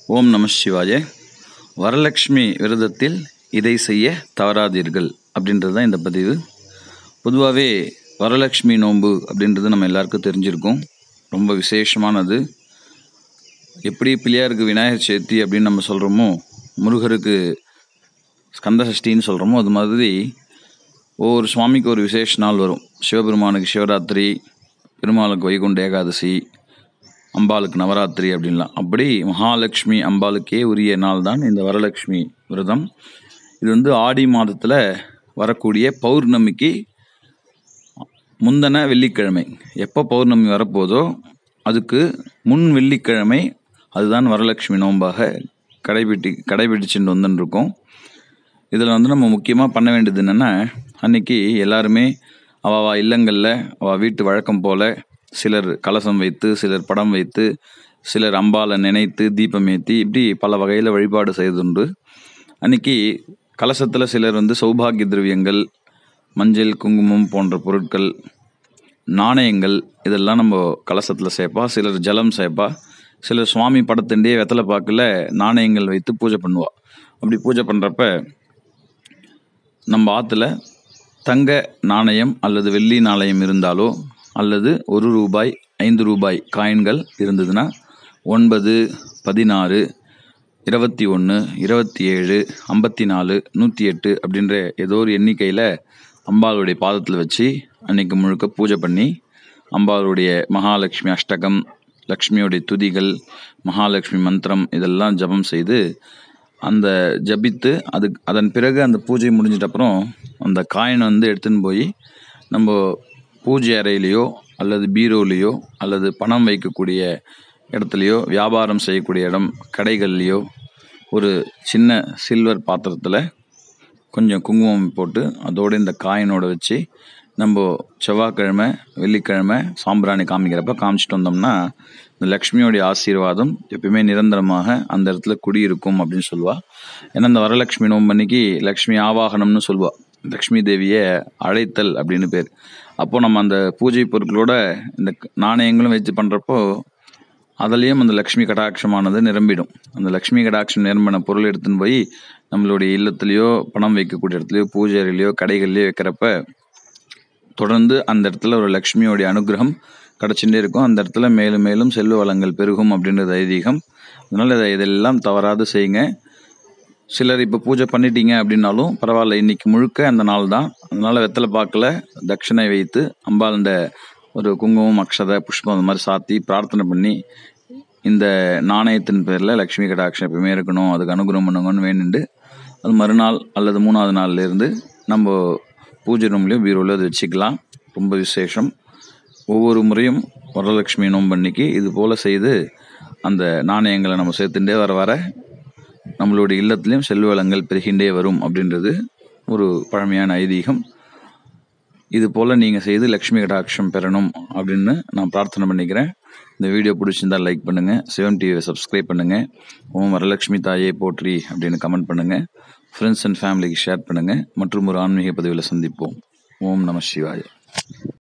ஓம் நம சிவாய வரலட்சுமி விரதத்தில் இதை செய்ய தவறாதீர்கள் அப்படின்றது தான் இந்த பதிவு பொதுவாகவே வரலட்சுமி நோன்பு அப்படின்றது நம்ம எல்லாருக்கும் தெரிஞ்சிருக்கும் ரொம்ப விசேஷமானது எப்படி பிள்ளையாருக்கு விநாயகர் சதுர்த்தி அப்படின்னு நம்ம சொல்கிறோமோ முருகருக்கு ஸ்கந்த சஷ்டின்னு சொல்கிறோமோ அது மாதிரி ஒவ்வொரு சுவாமிக்கு ஒரு விசேஷ நாள் வரும் சிவபெருமானுக்கு சிவராத்திரி பெருமாளுக்கு வைகுண்ட ஏகாதசி அம்பாளுக்கு நவராத்திரி அப்படின்லாம் அப்படி மகாலட்சுமி அம்பாளுக்கே உரிய நாள் தான் இந்த வரலட்சுமி விரதம் இது வந்து ஆடி மாதத்தில் வரக்கூடிய பௌர்ணமிக்கு முந்தின வெள்ளிக்கிழமை எப்போ பௌர்ணமி வரப்போதோ அதுக்கு முன் வெள்ளிக்கிழமை அதுதான் வரலட்சுமி நோன்பாக கடைபிடி கடைபிடிச்சுட்டு வந்துன்னு இருக்கோம் இதில் வந்து நம்ம முக்கியமாக பண்ண வேண்டியது என்னென்னா அன்னைக்கு எல்லாருமே அவ இல்லங்களில் அவள் வீட்டு வழக்கம் போல் சிலர் கலசம் வைத்து சிலர் படம் வைத்து சிலர் அம்பாலை நினைத்து தீபம் ஏற்றி இப்படி பல வகையில் வழிபாடு செய்வதுண்டு அன்னைக்கு கலசத்தில் சிலர் வந்து சௌபாகிய திரவியங்கள் மஞ்சள் குங்குமம் போன்ற பொருட்கள் நாணயங்கள் இதெல்லாம் நம்ம கலசத்தில் சேர்ப்பா சிலர் ஜலம் சேர்ப்பா சிலர் சுவாமி படத்தின்றே வெத்தலை பாக்கில் நாணயங்கள் வைத்து பூஜை பண்ணுவா அப்படி பூஜை பண்ணுறப்ப நம்ம ஆற்றுல தங்க நாணயம் அல்லது வெள்ளி நாணயம் இருந்தாலோ அல்லது ஒரு ரூபாய் ஐந்து ரூபாய் காயின்கள் இருந்ததுன்னா ஒன்பது பதினாறு இருபத்தி ஒன்று இருபத்தி ஏழு ஐம்பத்தி நாலு நூற்றி எட்டு அப்படின்ற ஏதோ ஒரு எண்ணிக்கையில் அம்பாளுடைய பாதத்தில் வச்சு அன்னைக்கு முழுக்க பூஜை பண்ணி அம்பாளுடைய மகாலட்சுமி அஷ்டகம் லக்ஷ்மியுடைய துதிகள் மகாலட்சுமி மந்திரம் இதெல்லாம் ஜபம் செய்து அந்த ஜபித்து அது அதன் பிறகு அந்த பூஜை முடிஞ்சிட்ட அப்புறம் அந்த காயினை வந்து எடுத்துன்னு போய் நம்ம பூஜை அறையிலையோ அல்லது பீரோலையோ அல்லது பணம் வைக்கக்கூடிய இடத்துலையோ வியாபாரம் செய்யக்கூடிய இடம் கடைகள்லையோ ஒரு சின்ன சில்வர் பாத்திரத்தில் கொஞ்சம் குங்குமம் போட்டு அதோடு இந்த காயினோட வச்சு நம்ம செவ்வாய்க்கிழமை வெள்ளிக்கிழமை சாம்பிராணி காமிக்கிறப்ப காமிச்சிட்டு வந்தோம்னா இந்த லக்ஷ்மியோடைய ஆசீர்வாதம் எப்பயுமே நிரந்தரமாக அந்த இடத்துல குடியிருக்கும் அப்படின்னு சொல்லுவா ஏன்னா இந்த வரலட்சுமி நோம்பன்னைக்கு லக்ஷ்மி ஆவாகனம்னு சொல்லுவா லக்ஷ்மி தேவியை அழைத்தல் அப்படின்னு பேர் அப்போ நம்ம அந்த பூஜை பொருட்களோட இந்த நாணயங்களும் வச்சு பண்ணுறப்போ அதுலேயும் அந்த லக்ஷ்மி கடாட்சமானது நிரம்பிடும் அந்த லக்ஷ்மி கடாட்சம் நிரம்பின பொருள் எடுத்துன்னு போய் நம்மளுடைய இல்லத்துலேயோ பணம் வைக்கக்கூடிய இடத்துலையோ பூஜை அறையிலையோ கடைகள்லையோ வைக்கிறப்ப தொடர்ந்து அந்த இடத்துல ஒரு லக்ஷ்மியோடைய அனுகிரகம் கிடச்சுட்டே இருக்கும் அந்த இடத்துல மேலும் மேலும் செல்வ வளங்கள் பெருகும் அப்படின்றது ஐதீகம் அதனால் இதை இதெல்லாம் தவறாது செய்யுங்க சிலர் இப்போ பூஜை பண்ணிட்டீங்க அப்படின்னாலும் பரவாயில்ல இன்னைக்கு முழுக்க அந்த நாள் தான் அதனால் வெத்தலை பாக்கில் தட்சிணை வைத்து அம்பாளுண்ட ஒரு குங்குமம் அக்ஷதை புஷ்பம் அந்த மாதிரி சாத்தி பிரார்த்தனை பண்ணி இந்த நாணயத்தின் பேரில் லக்ஷ்மி கடாட்சம் எப்பவுமே இருக்கணும் அதுக்கு அனுகிரகம் பண்ணுங்கன்னு வேணுண்டு அது மறுநாள் அல்லது மூணாவது நாள்லேருந்து நம்ம பூஜை ரூம்லேயும் பீரோவில் அது வச்சுக்கலாம் ரொம்ப விசேஷம் ஒவ்வொரு முறையும் வரலட்சுமி நோம்பன்னைக்கு இது போல் செய்து அந்த நாணயங்களை நம்ம சேர்த்துட்டே வர வர நம்மளுடைய இல்லத்துலேயும் செல்வ வளங்கள் பெருகின்றே வரும் அப்படின்றது ஒரு பழமையான ஐதீகம் இது போல் நீங்கள் செய்து லக்ஷ்மி கடாட்சம் பெறணும் அப்படின்னு நான் பிரார்த்தனை பண்ணிக்கிறேன் இந்த வீடியோ பிடிச்சிருந்தா லைக் பண்ணுங்கள் சிவன் டிவியை சப்ஸ்கிரைப் பண்ணுங்கள் ஓம் வரலட்சுமி தாயே போற்றி அப்படின்னு கமெண்ட் பண்ணுங்கள் ஃப்ரெண்ட்ஸ் அண்ட் ஃபேமிலிக்கு ஷேர் பண்ணுங்கள் மற்றும் ஒரு ஆன்மீக பதிவில் சந்திப்போம் ஓம் நம சிவாய